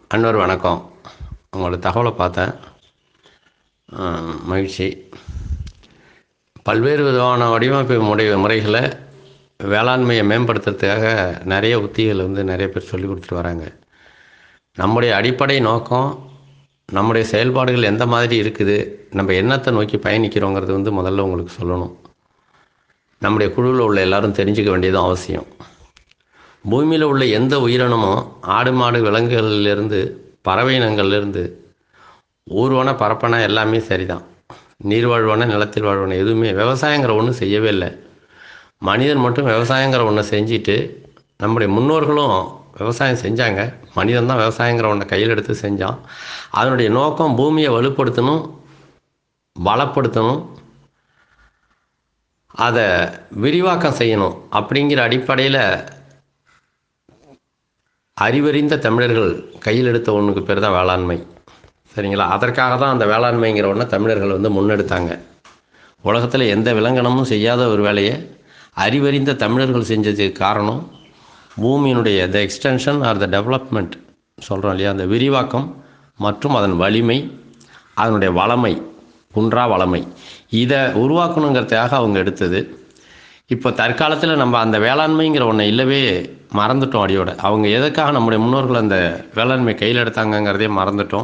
அன்வர் வணக்கம் உங்களோட தகவலை பார்த்தேன் ஆ, மகிழ்ச்சி பல்வேறு விதமான வடிவமைப்பு முறை முறைகளை வேளாண்மையை மேம்படுத்துறதுக்காக நிறைய உத்திகள் வந்து நிறைய பேர் சொல்லி கொடுத்துட்டு வராங்க நம்முடைய அடிப்படை நோக்கம் நம்முடைய செயல்பாடுகள் எந்த மாதிரி இருக்குது நம்ம என்னத்தை நோக்கி பயணிக்கிறோங்கிறது வந்து முதல்ல உங்களுக்கு சொல்லணும் நம்முடைய குழுவில் உள்ள எல்லாரும் தெரிஞ்சுக்க வேண்டியதும் அவசியம் பூமியில் உள்ள எந்த உயிரினமும் ஆடு மாடு விலங்குகள்லேருந்து பறவை இனங்கள்லேருந்து ஊர்வன பரப்பன எல்லாமே சரிதான் நீர் வாழ்வன நிலத்தில் வாழ்வன எதுவுமே விவசாயங்கிற ஒன்று செய்யவே இல்லை மனிதன் மட்டும் விவசாயங்கிற ஒன்றை செஞ்சுட்டு நம்முடைய முன்னோர்களும் விவசாயம் செஞ்சாங்க மனிதன் தான் விவசாயங்கிற ஒன்றை கையில் எடுத்து செஞ்சான் அதனுடைய நோக்கம் பூமியை வலுப்படுத்தணும் பலப்படுத்தணும் அதை விரிவாக்கம் செய்யணும் அப்படிங்கிற அடிப்படையில் அறிவறிந்த தமிழர்கள் கையில் எடுத்த ஒன்றுக்கு பேர் தான் வேளாண்மை சரிங்களா அதற்காக தான் அந்த வேளாண்மைங்கிற ஒன்றை தமிழர்கள் வந்து முன்னெடுத்தாங்க உலகத்தில் எந்த விலங்கினமும் செய்யாத ஒரு வேலையை அறிவறிந்த தமிழர்கள் செஞ்சதுக்கு காரணம் பூமியினுடைய the extension or the development சொல்கிறோம் இல்லையா அந்த விரிவாக்கம் மற்றும் அதன் வலிமை அதனுடைய வளமை குன்றா வளமை இதை உருவாக்கணுங்கிறதுக்காக அவங்க எடுத்தது இப்போ தற்காலத்தில் நம்ம அந்த வேளாண்மைங்கிற ஒன்றை இல்லவே மறந்துட்டோம் அடியோட அவங்க எதுக்காக நம்முடைய முன்னோர்கள் அந்த வேளாண்மை கையில் எடுத்தாங்கங்கிறதே மறந்துட்டோம்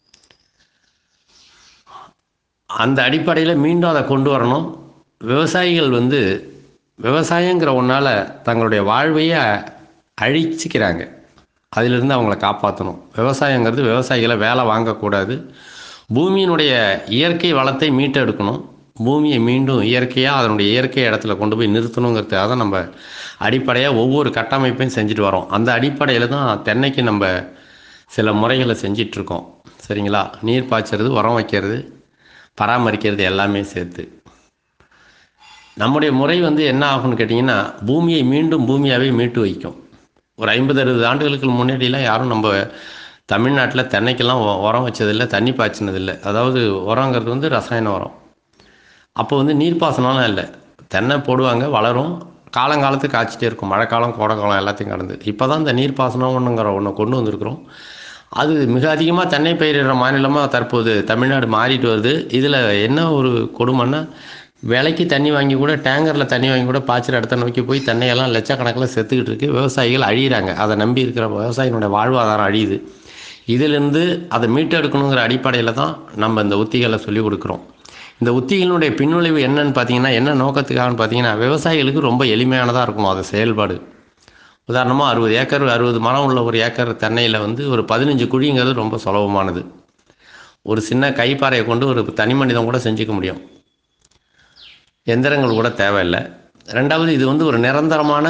அந்த அடிப்படையில் மீண்டும் அதை கொண்டு வரணும் விவசாயிகள் வந்து விவசாயங்கிற ஒன்றால் தங்களுடைய வாழ்வையே அழிச்சிக்கிறாங்க அதிலிருந்து அவங்கள காப்பாற்றணும் விவசாயங்கிறது விவசாயிகளை வேலை வாங்கக்கூடாது பூமியினுடைய இயற்கை வளத்தை மீட்டெடுக்கணும் பூமியை மீண்டும் இயற்கையாக அதனுடைய இயற்கை இடத்துல கொண்டு போய் நிறுத்தணுங்கிறதுக்காக தான் நம்ம அடிப்படையாக ஒவ்வொரு கட்டமைப்பையும் செஞ்சுட்டு வரோம் அந்த அடிப்படையில் தான் தென்னைக்கு நம்ம சில முறைகளை செஞ்சிட்ருக்கோம் சரிங்களா நீர் பாய்ச்சறது உரம் வைக்கிறது பராமரிக்கிறது எல்லாமே சேர்த்து நம்முடைய முறை வந்து என்ன ஆகும்னு கேட்டிங்கன்னா பூமியை மீண்டும் பூமியாகவே மீட்டு வைக்கும் ஒரு ஐம்பது அறுபது ஆண்டுகளுக்கு முன்னாடிலாம் யாரும் நம்ம தமிழ்நாட்டில் தென்னைக்கெல்லாம் உ- உரம் வச்சதில்லை தண்ணி பாய்ச்சினதில்லை அதாவது உரங்கிறது வந்து ரசாயன உரம் அப்போ வந்து நீர்ப்பாசனம்லாம் இல்லை தென்னை போடுவாங்க வளரும் காலங்காலத்துக்கு காய்ச்சிட்டே இருக்கும் மழைக்காலம் கோடைக்காலம் எல்லாத்தையும் கடந்து இப்போ தான் இந்த நீர்ப்பாசனம் ஒன்றுங்கிற ஒன்று கொண்டு வந்திருக்கிறோம் அது மிக அதிகமாக தென்னை பயிரிடுற மாநிலமாக தற்போது தமிழ்நாடு மாறிட்டு வருது இதில் என்ன ஒரு கொடுமைன்னா விலைக்கு தண்ணி வாங்கி கூட டேங்கரில் தண்ணி வாங்கி கூட பாய்ச்சிற இடத்த நோக்கி போய் தென்னையெல்லாம் லட்சக்கணக்கில் செத்துக்கிட்டு இருக்கு விவசாயிகள் அழியிறாங்க அதை நம்பி இருக்கிற விவசாயினுடைய வாழ்வாதாரம் அழியுது இதிலிருந்து அதை மீட்டெடுக்கணுங்கிற அடிப்படையில் தான் நம்ம இந்த உத்திகளை சொல்லிக் கொடுக்குறோம் இந்த உத்திகளினுடைய பின்விளைவு என்னன்னு பார்த்தீங்கன்னா என்ன நோக்கத்துக்காகன்னு பார்த்தீங்கன்னா விவசாயிகளுக்கு ரொம்ப எளிமையானதாக இருக்கணும் அது செயல்பாடு உதாரணமாக அறுபது ஏக்கர் அறுபது மரம் உள்ள ஒரு ஏக்கர் தென்னையில் வந்து ஒரு பதினஞ்சு குழிங்கிறது ரொம்ப சுலபமானது ஒரு சின்ன கைப்பாறையை கொண்டு ஒரு தனி மனிதன் கூட செஞ்சுக்க முடியும் எந்திரங்கள் கூட தேவையில்லை ரெண்டாவது இது வந்து ஒரு நிரந்தரமான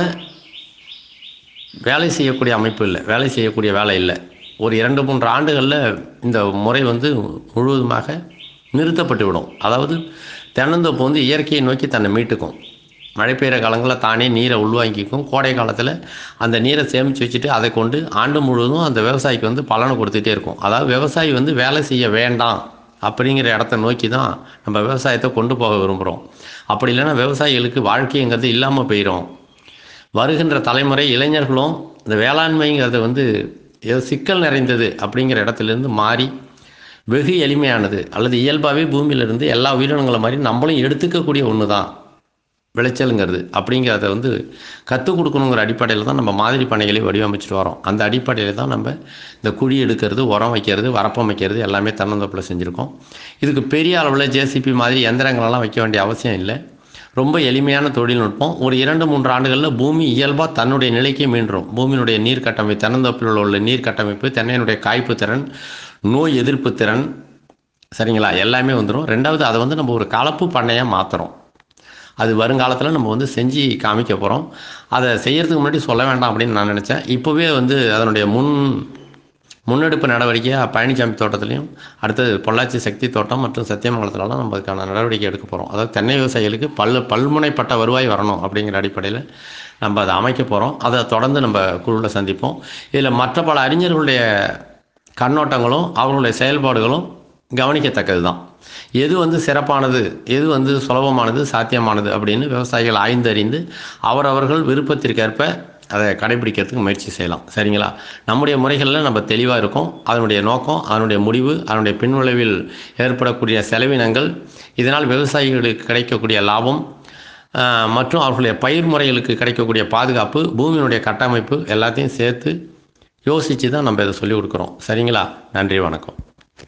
வேலை செய்யக்கூடிய அமைப்பு இல்லை வேலை செய்யக்கூடிய வேலை இல்லை ஒரு இரண்டு மூன்று ஆண்டுகளில் இந்த முறை வந்து முழுவதுமாக நிறுத்தப்பட்டு விடும் அதாவது தென்னந்தோப்பு வந்து இயற்கையை நோக்கி தன்னை மீட்டுக்கும் மழை பெய்கிற காலங்களில் தானே நீரை உள்வாங்கிக்கும் கோடை காலத்தில் அந்த நீரை சேமித்து வச்சுட்டு அதை கொண்டு ஆண்டு முழுவதும் அந்த விவசாயிக்கு வந்து பலனை கொடுத்துட்டே இருக்கும் அதாவது விவசாயி வந்து வேலை செய்ய வேண்டாம் அப்படிங்கிற இடத்த நோக்கி தான் நம்ம விவசாயத்தை கொண்டு போக விரும்புகிறோம் அப்படி இல்லைன்னா விவசாயிகளுக்கு வாழ்க்கைங்கிறது இல்லாமல் போயிடும் வருகின்ற தலைமுறை இளைஞர்களும் இந்த வேளாண்மைங்கிறது வந்து ஏதோ சிக்கல் நிறைந்தது அப்படிங்கிற இடத்துலேருந்து மாறி வெகு எளிமையானது அல்லது இயல்பாகவே பூமியிலிருந்து எல்லா உயிரினங்களை மாதிரி நம்மளும் எடுத்துக்கக்கூடிய ஒன்று தான் விளைச்சலுங்கிறது அப்படிங்கிறத வந்து கற்றுக் கொடுக்கணுங்கிற அடிப்படையில் தான் நம்ம மாதிரி பண்ணைகளை வடிவமைச்சிட்டு வரோம் அந்த அடிப்படையில் தான் நம்ம இந்த குழி எடுக்கிறது உரம் வைக்கிறது வரப்பம் வைக்கிறது எல்லாமே தென்னந்தோப்பில் செஞ்சுருக்கோம் இதுக்கு பெரிய அளவில் ஜேசிபி மாதிரி எந்திரங்களெல்லாம் வைக்க வேண்டிய அவசியம் இல்லை ரொம்ப எளிமையான தொழில்நுட்பம் ஒரு இரண்டு மூன்று ஆண்டுகளில் பூமி இயல்பாக தன்னுடைய நிலைக்கே மீண்டும் பூமியினுடைய நீர் கட்டமைப்பு தென்னந்தோப்பில் உள்ள நீர் கட்டமைப்பு தென்னையினுடைய காய்ப்பு திறன் நோய் எதிர்ப்பு திறன் சரிங்களா எல்லாமே வந்துடும் ரெண்டாவது அதை வந்து நம்ம ஒரு கலப்பு பண்ணையாக மாற்றுறோம் அது வருங்காலத்தில் நம்ம வந்து செஞ்சு காமிக்க போகிறோம் அதை செய்யறதுக்கு முன்னாடி சொல்ல வேண்டாம் அப்படின்னு நான் நினச்சேன் இப்போவே வந்து அதனுடைய முன் முன்னெடுப்பு நடவடிக்கையாக பழனிசாமி தோட்டத்துலையும் அடுத்தது பொள்ளாச்சி சக்தி தோட்டம் மற்றும் சத்தியமங்கலத்துலலாம் நம்ம அதுக்கான நடவடிக்கை எடுக்க போகிறோம் அதாவது தென்னை விவசாயிகளுக்கு பல் பல்முனைப்பட்ட வருவாய் வரணும் அப்படிங்கிற அடிப்படையில் நம்ம அதை அமைக்க போகிறோம் அதை தொடர்ந்து நம்ம குழுவில் சந்திப்போம் இதில் மற்ற பல அறிஞர்களுடைய கண்ணோட்டங்களும் அவர்களுடைய செயல்பாடுகளும் கவனிக்கத்தக்கது தான் எது வந்து சிறப்பானது எது வந்து சுலபமானது சாத்தியமானது அப்படின்னு விவசாயிகள் ஆய்ந்தறிந்து அவரவர்கள் விருப்பத்திற்கேற்ப அதை கடைபிடிக்கிறதுக்கு முயற்சி செய்யலாம் சரிங்களா நம்முடைய முறைகளில் நம்ம தெளிவாக இருக்கோம் அதனுடைய நோக்கம் அதனுடைய முடிவு அதனுடைய பின்விளைவில் ஏற்படக்கூடிய செலவினங்கள் இதனால் விவசாயிகளுக்கு கிடைக்கக்கூடிய லாபம் ஆஹ், மற்றும் அவர்களுடைய பயிர் முறைகளுக்கு கிடைக்கக்கூடிய பாதுகாப்பு பூமியினுடைய கட்டமைப்பு எல்லாத்தையும் சேர்த்து யோசித்து தான் நம்ம இதை சொல்லிக் கொடுக்குறோம் சரிங்களா நன்றி வணக்கம்